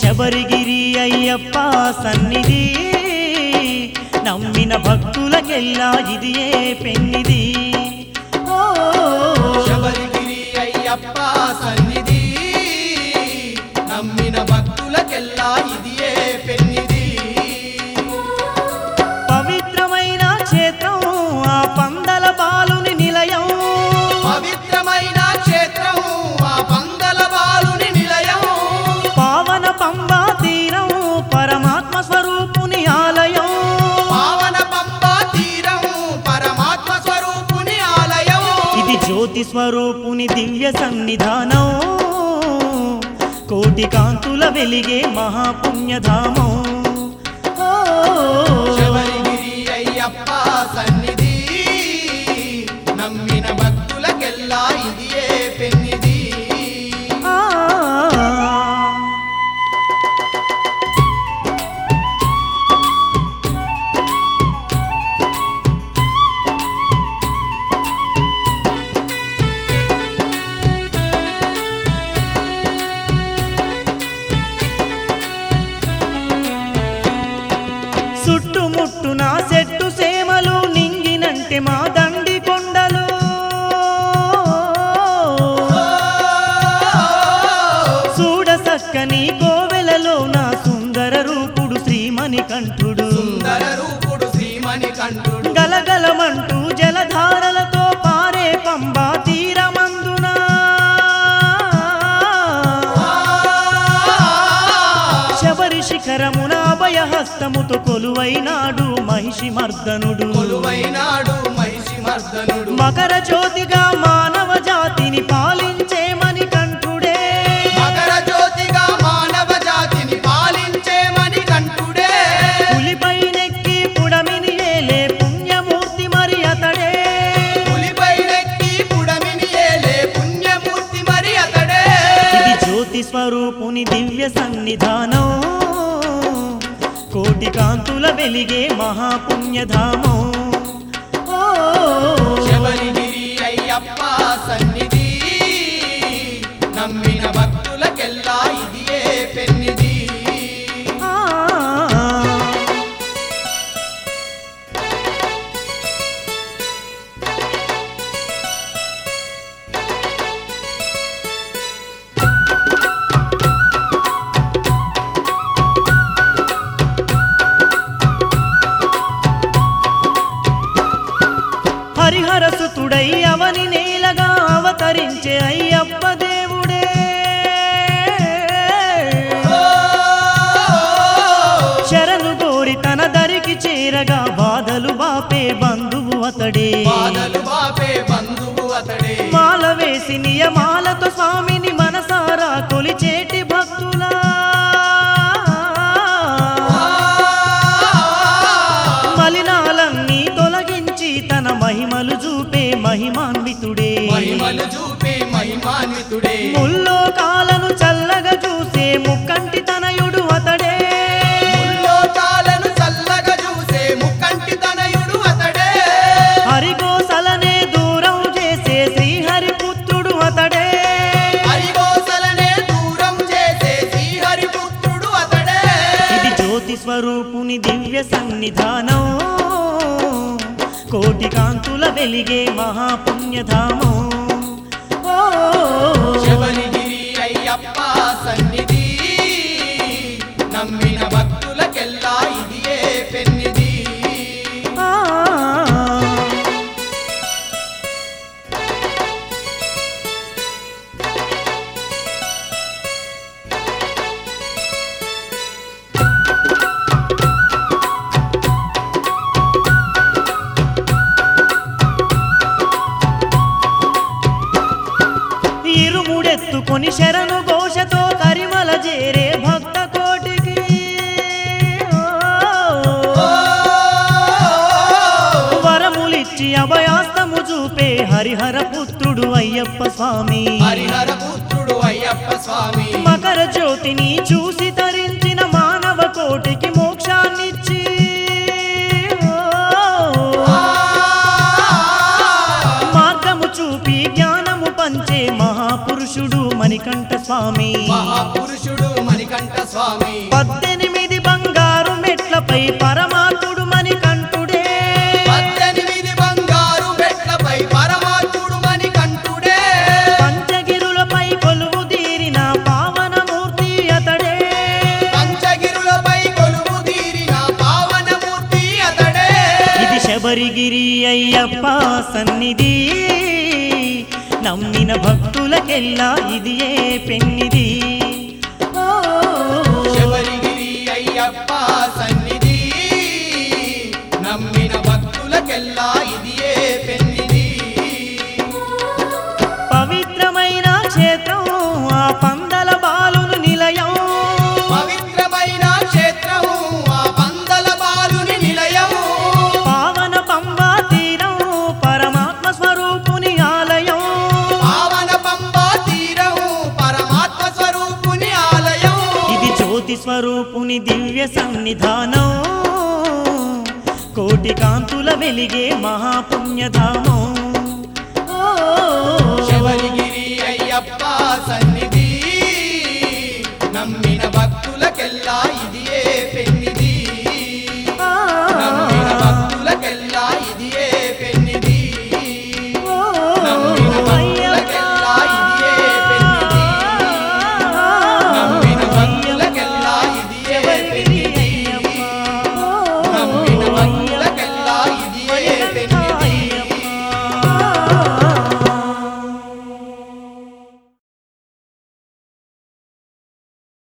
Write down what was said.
శబరిగిరి అయ్యప్ప సన్నిధి నమ్మిన భక్తులకెల్లా ఇదియే పెన్నిది ఓ శబరిగిరి అయ్యప్ప సన్నిధి నమ్మిన భక్తులకెల్లా ఇదియే పెన్నిది పవిత్రమైన క్షేత్రం ఆ పందల బాలుని నిలయం పవిత్రమైన క్షేత్రం ఆ పందల బాలుని నిలయం పావన పంబా తీరం పరమాత్మ స్వరూపుని ఆలయం పావన పంపా తీరం పరమాత్మ స్వరూపుని ఆలయం ఇది జ్యోతి స్వరూపుని దివ్య సన్నిధానం కోటి కాంతుల వెలిగే మహాపుణ్యధామం ఓ శబరిగిరి అయ్యప్ప సన్నిధి నమ్మిన భక్తులకెల్లా ఇదియే పెన్నిది ఆ. చుట్టుముట్టున చెట్టు సేమలు నింగినంటే మా దండి కొండలు చూడ సక్కని కోవెలలో నా సుందర రూపుడు శ్రీమణి కంఠుడు సుందర రూపుడు శ్రీమణి కంఠుడు గలగలమంటూ జలధారలతో పారే పంబా తీరమందున శబరి శిఖరమున అభయహస్తముతో కొలువైనాడు మహిషి మర్దనుడు కొలువైనాడు మహిషి మర్దనుడు మకర జ్యోతిగా మానవ జాతిని పాలించేమని కంఠుడే మకర జ్యోతిగా మానవ జాతిని పాలించే మణి కంఠుడే పులిపై నెక్కి పుడమిని ఏలే పుణ్యమూర్తి మరి అతడే పులిపై నెక్కి పుడమిని ఏలే పుణ్యమూర్తి మరి అతడే ఇది జ్యోతి స్వరూపుని దివ్య సన్నిధానం కోటి కాంతుల వెలిగే మహాపుణ్యధామం ఓ శబరిగిరి అయ్యప్ప సన్నిధి నమ్మిన భక్తులకెల్లా ఇదియే పెన్నిది ఆ. హరిహరసుతుడై అవని నేలగా అవతరించే అయ్యప్ప దేవుడే శరణు కోరి తన దరికి చేరగా బాధలు బాపే బంధువు అతడే బాధలు బాపే బంధువు అతడే మాల వేసి నియమాలతో స్వామిని మనసారా కొలిచేటి భక్తులా మలినాలన్నీ తొలగించి తన మహిమలు చూపే మహిమాన్వితుడే మహిమలు చూపే మహిమాన్వితుడే ముల్లోకాలను చల్లగా చూసే ముక్కంటి తనయుడు అతడే ముల్లోకాలను చల్లగా చూసే ముక్కంటి తనయుడు అతడే హరిగోసలనే దూరం చేసే శ్రీహరిపుత్రుడు అతడే హరిగోసలనే దూరం చేసే శ్రీహరిపుత్రుడు అతడే ఇది జ్యోతి స్వరూపుని దివ్య సన్నిధానం కోటి కాంతుల వెలిగే మహాపుణ్యధామం ఓ శబరిగిరి అయ్యప్ప సన్నిధి నమ్మిన భక్తులకెల్లా ఇదియే పెన్నిది ఆ. ఇరుముడెత్తుకొని శరణు ఘోషతో కరిమల చేరే భక్త కోటికి ఓ. వరములిచ్చి అభయాస్తము చూపే హరిహర పుత్రుడు అయ్యప్ప స్వామి హరిహర పుత్రుడు అయ్యప్ప స్వామి మకర జ్యోతిని చూసి తరించిన మానవ కోటికి మోక్షాన్నిచ్చి ఓ. మార్గము చూపి జ్ఞానము పంచే మహాపురుషుడు మని మణికంఠ స్వామి మహాపురుషుడు మణికంఠ స్వామి పద్దెనిమిది బంగారు మెట్లపై పరమాత్ముడు మణికంఠుడే పద్దెనిమిది బంగారు మెట్లపై పరమాత్ముడు మణికంఠుడే పంచగిరులపై కొలువు తీరిన పావనమూర్తి అతడే పంచగిరులపై కొలువు తీరిన పావనమూర్తి అతడే ఇది శబరిగిరి అయ్యప్ప సన్నిధి నమ్మిన భక్తులకెల్లా ఇది ఏ పెన్నిది ఓ, శబరిగిరి అయ్యప్ప సన్నిధి నమ్మిన భక్తులకెల్లా ఇది ఏ పెన్నిది పవిత్రమైన క్షేత్రం ఆ పందల బాలును నిలయం పవిత్రమైన క్షేత్రం ఆ పందల బాలుని నిలయం పావన పంబా తీరం పరమాత్మ స్వరూపుని ఆలయం పావన పంబా తీరం పరమాత్మ స్వరూపుని ఆలయం ఇది జ్యోతి స్వరూపుని దివ్య సన్నిధానం కోటి కాంతుల వెలిగే మహాపుణ్యధామం